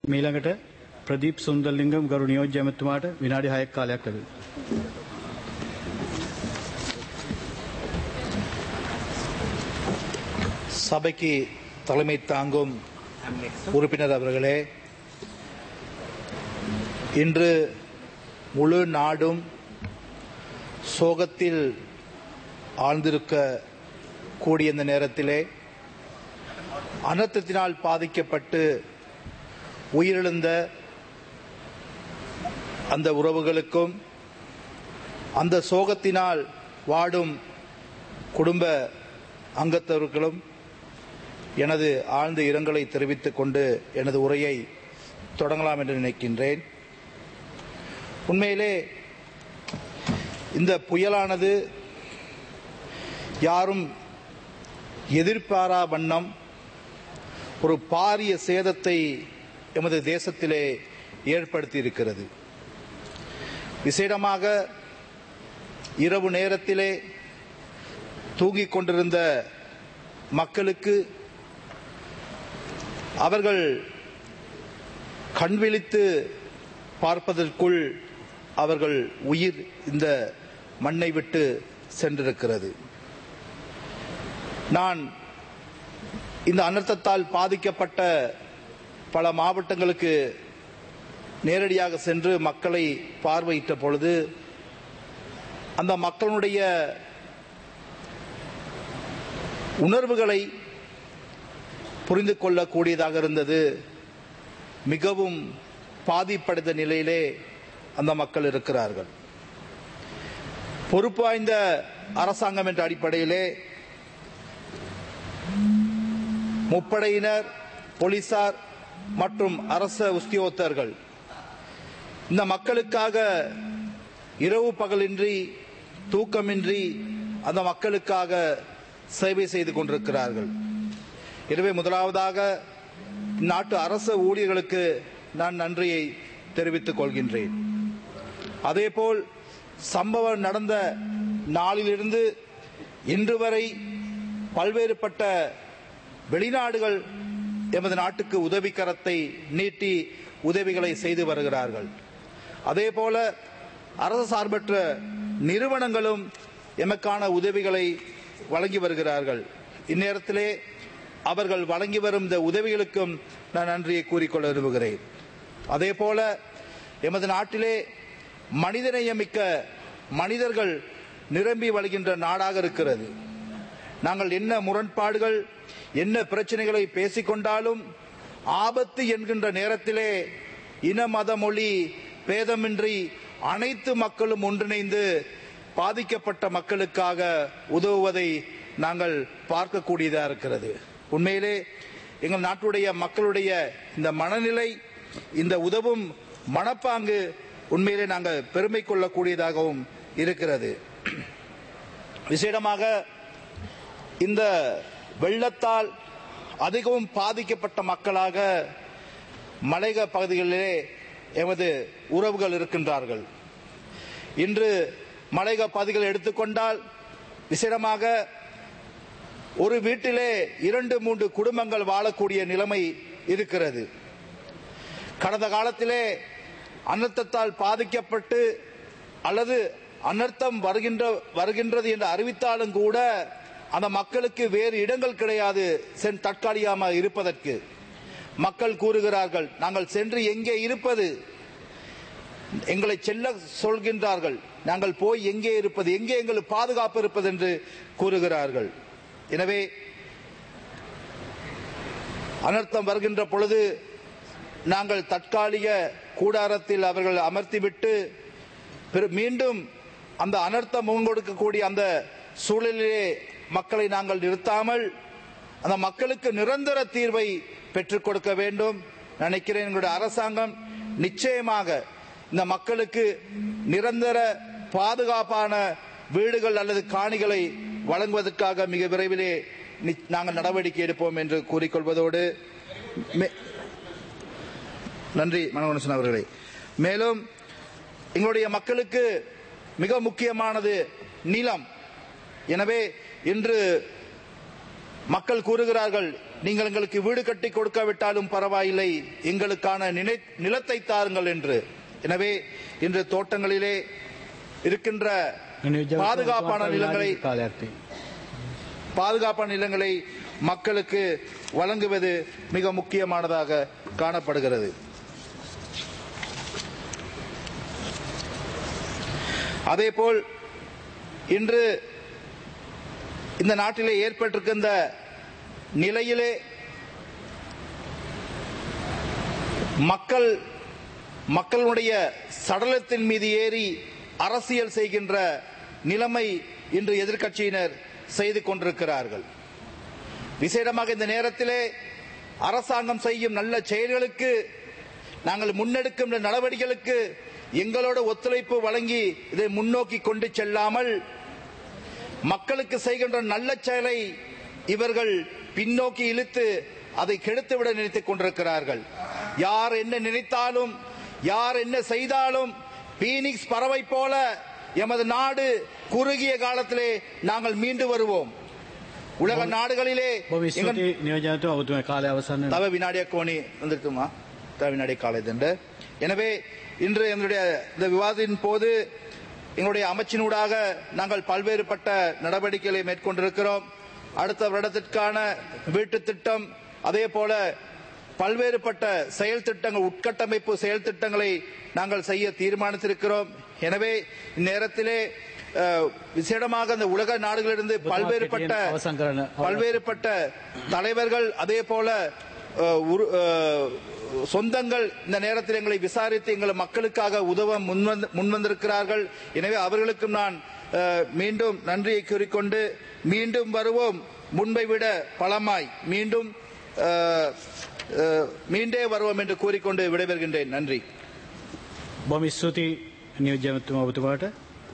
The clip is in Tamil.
මීළඟට ප්‍රදීප් සුන්දරලිංගම් ගරු නියෝජ්‍ය ඇමතුමාට විනාඩි 6ක් කාලයක් ලැබෙනවා. சபைக்கு தலைமை தாங்கும் உறுப்பினர் அவர்களே இன்று முழு நாடும் சோகத்தில் ஆழ்ந்திருக்க கூடிய இந்த நேரத்திலே அனர்த்தத்தினால் பாதிக்கப்பட்டு உயிரிழந்த அந்த உறவுகளுக்கும் அந்த சோகத்தினால் வாடும் குடும்ப அங்கத்தவர்களும் எனது ஆழ்ந்த இரங்கலை தெரிவித்துக் கொண்டு எனது உரையை தொடங்கலாம் என்று நினைக்கின்றேன் உண்மையிலே இந்த புயலானது யாரும் எதிர்பாரா வண்ணம் ஒரு பாரிய சேதத்தை எமது தேசத்திலே ஏற்படுத்தி இருக்கிறது விசேடமாக இரவு நேரத்திலே தூங்கிக் கொண்டிருந்த மக்களுக்கு அவர்கள் கண் விழித்து பார்ப்பதற்குள் அவர்கள் உயிர் இந்த மண்ணை விட்டு சென்றிருக்கிறது நான் இந்த அனர்த்தத்தால் பாதிக்கப்பட்ட பல மாவட்டங்களுக்கு நேரடியாக சென்று மக்களை பார்வையிட்ட பொழுது அந்த மக்களுடைய உணர்வுகளை புரிந்து கொள்ளக்கூடியதாக இருந்தது மிகவும் பாதிப்படைந்த நிலையிலே அந்த மக்கள் இருக்கிறார்கள் பொறுப்பு வாய்ந்த அரசாங்கம் என்ற அடிப்படையிலே முப்படையினர் போலீசார் மற்றும் அரச உத்தியோகத்தர்கள் இந்த மக்களுக்காக இரவு பகலின்றி தூக்கமின்றி அந்த மக்களுக்காக சேவை செய்து கொண்டிருக்கிறார்கள் எனவே முதலாவதாக நாட்டு அரச ஊழியர்களுக்கு நான் நன்றியை தெரிவித்துக் கொள்கின்றேன் அதேபோல் சம்பவம் நடந்த நாளிலிருந்து இன்று வரை பல்வேறுபட்ட வெளிநாடுகள் எமது நாட்டுக்கு உதவிக்கரத்தை நீட்டி உதவிகளை செய்து வருகிறார்கள் அதேபோல அரசு சார்பற்ற நிறுவனங்களும் எமக்கான உதவிகளை வழங்கி வருகிறார்கள் இந்நேரத்திலே அவர்கள் வழங்கி வரும் இந்த உதவிகளுக்கும் நான் நன்றியை கூறிக்கொள்ள விரும்புகிறேன் அதே போல எமது நாட்டிலே மனிதநேயமிக்க மனிதர்கள் நிரம்பி வழிகின்ற நாடாக இருக்கிறது நாங்கள் என்ன முரண்பாடுகள் என்ன பிரச்சனைகளை பேசிக்கொண்டாலும் ஆபத்து என்கின்ற நேரத்திலே இன மத மொழி பேதமின்றி அனைத்து மக்களும் ஒன்றிணைந்து பாதிக்கப்பட்ட மக்களுக்காக உதவுவதை நாங்கள் பார்க்கக்கூடியதா இருக்கிறது உண்மையிலே எங்கள் நாட்டுடைய மக்களுடைய இந்த மனநிலை இந்த உதவும் மனப்பாங்கு உண்மையிலே நாங்கள் பெருமை கொள்ளக்கூடியதாகவும் இருக்கிறது விசேடமாக இந்த வெள்ளத்தால் அதிகவும் பாதிக்கப்பட்ட மக்களாக மலைக பகுதிகளிலே எமது உறவுகள் இருக்கின்றார்கள் இன்று மலைக பகுதிகளை எடுத்துக்கொண்டால் விசேடமாக ஒரு வீட்டிலே இரண்டு மூன்று குடும்பங்கள் வாழக்கூடிய நிலைமை இருக்கிறது கடந்த காலத்திலே அனர்த்தத்தால் பாதிக்கப்பட்டு அல்லது அனர்த்தம் வருகின்ற வருகின்றது என்று அறிவித்தாலும் கூட அந்த மக்களுக்கு வேறு இடங்கள் கிடையாது சென் தற்காலிகமாக இருப்பதற்கு மக்கள் கூறுகிறார்கள் நாங்கள் சென்று எங்கே இருப்பது எங்களை செல்ல சொல்கின்றார்கள் நாங்கள் போய் எங்கே இருப்பது எங்கே எங்களுக்கு பாதுகாப்பு இருப்பது என்று கூறுகிறார்கள் எனவே அனர்த்தம் வருகின்ற பொழுது நாங்கள் தற்காலிக கூடாரத்தில் அவர்கள் அமர்த்திவிட்டு மீண்டும் அந்த அனர்த்தம் முகங்கொடுக்கக்கூடிய அந்த சூழலிலே மக்களை நாங்கள் நிறுத்தாமல் அந்த மக்களுக்கு நிரந்தர தீர்வை பெற்றுக் கொடுக்க வேண்டும் நினைக்கிறேன் எங்களுடைய அரசாங்கம் நிச்சயமாக இந்த மக்களுக்கு நிரந்தர பாதுகாப்பான வீடுகள் அல்லது காணிகளை வழங்குவதற்காக மிக விரைவிலே நாங்கள் நடவடிக்கை எடுப்போம் என்று கூறிக்கொள்வதோடு நன்றி மனோகரசன் அவர்களே மேலும் எங்களுடைய மக்களுக்கு மிக முக்கியமானது நிலம் எனவே இன்று மக்கள் கூறுகிறார்கள் நீங்கள் எங்களுக்கு வீடு கட்டி கொடுக்காவிட்டாலும் பரவாயில்லை எங்களுக்கான நினை நிலத்தை தாருங்கள் என்று எனவே இன்று தோட்டங்களிலே இருக்கின்ற නියෝජ්‍ය பாதுகாப்பான நிலங்களை කාලයක් තියෙනවා. பாதுகாப்பான நிலங்களை மக்களுக்கு வழங்குவது மிக முக்கியமானதாக காணப்படுகிறது அதேபோல் இன்று இந்த நாட்டிலே ஏற்பட்டிருக்கின்ற நிலையிலே மக்கள் மக்களுடைய சடலத்தின் மீது ஏறி அரசியல் செய்கின்ற நிலைமை இன்று எதிர்க்கட்சியினர் செய்து கொண்டிருக்கிறார்கள் விசேடமாக இந்த நேரத்திலே அரசாங்கம் செய்யும் நல்ல செயல்களுக்கு நாங்கள் முன்னெடுக்கின்ற நடவடிக்கைகளுக்கு எங்களோட ஒத்துழைப்பு வழங்கி இதை முன்னோக்கி கொண்டு செல்லாமல் மக்களுக்கு செய்கின்ற நல்ல செயலை இவர்கள் பின்னோக்கி இழுத்து அதை கெடுத்துவிட நினைத்துக் கொண்டிருக்கிறார்கள் யார் என்ன நினைத்தாலும் யார் என்ன செய்தாலும் பீனிக்ஸ் பறவை போல எமது நாடு குறுகிய காலத்திலே நாங்கள் மீண்டு வருவோம் உலக நாடுகளிலே බොහොම எங்கள் ස්තුතියි නියෝජනතුමා ඔබතුමා කාලය අවසන් වෙනවා. தவ வினாடியாக கோணி வந்திருக்குமா தவ வினாடி காலேஜ் எனவே இன்று எங்களுடைய இந்த விவாதத்தின் போது எங்களுடைய அமைச்சினூடாக நாங்கள் பல்வேறுபட்ட நடவடிக்கைகளை மேற்கொண்டிருக்கிறோம் அடுத்த வருடத்திற்கான வீட்டு திட்டம் அதே போல பல்வேறுபட்ட செயல் திட்டங்கள் உட்கட்டமைப்பு செயல் திட்டங்களை நாங்கள் செய்ய தீர்மானித்திருக்கிறோம் எனவே இந்நேரத்திலே அஹ், விசேடமாக இந்த உலக நாடுகளிலிருந்து பல்வேறுபட்ட அவசரம் කරන්න. பல்வேறுபட்ட தலைவர்கள் அதே போல அஹ், உரு- அஹ், சொந்தங்கள் இந்த நேரத்தில் எங்களை விசாரித்து எங்கள் மக்களுக்காக உதவ முன்வந்து முன்வந்திருக்கிறார்கள் எனவே அவர்களுக்கும் நான் அஹ், மீண்டும் நன்றியை கூறிக்கொண்டு மீண்டும் வருவோம் முன்பை விட பலமாய் மீண்டும் அஹ், அஹ், மீண்டே வருவோம் என்று கூறிக்கொண்டு விடைபெறுகின்றேன் நன்றி බොහොම ස්තුතියි නියෝජ්‍යමතුමා ඔබතුමාට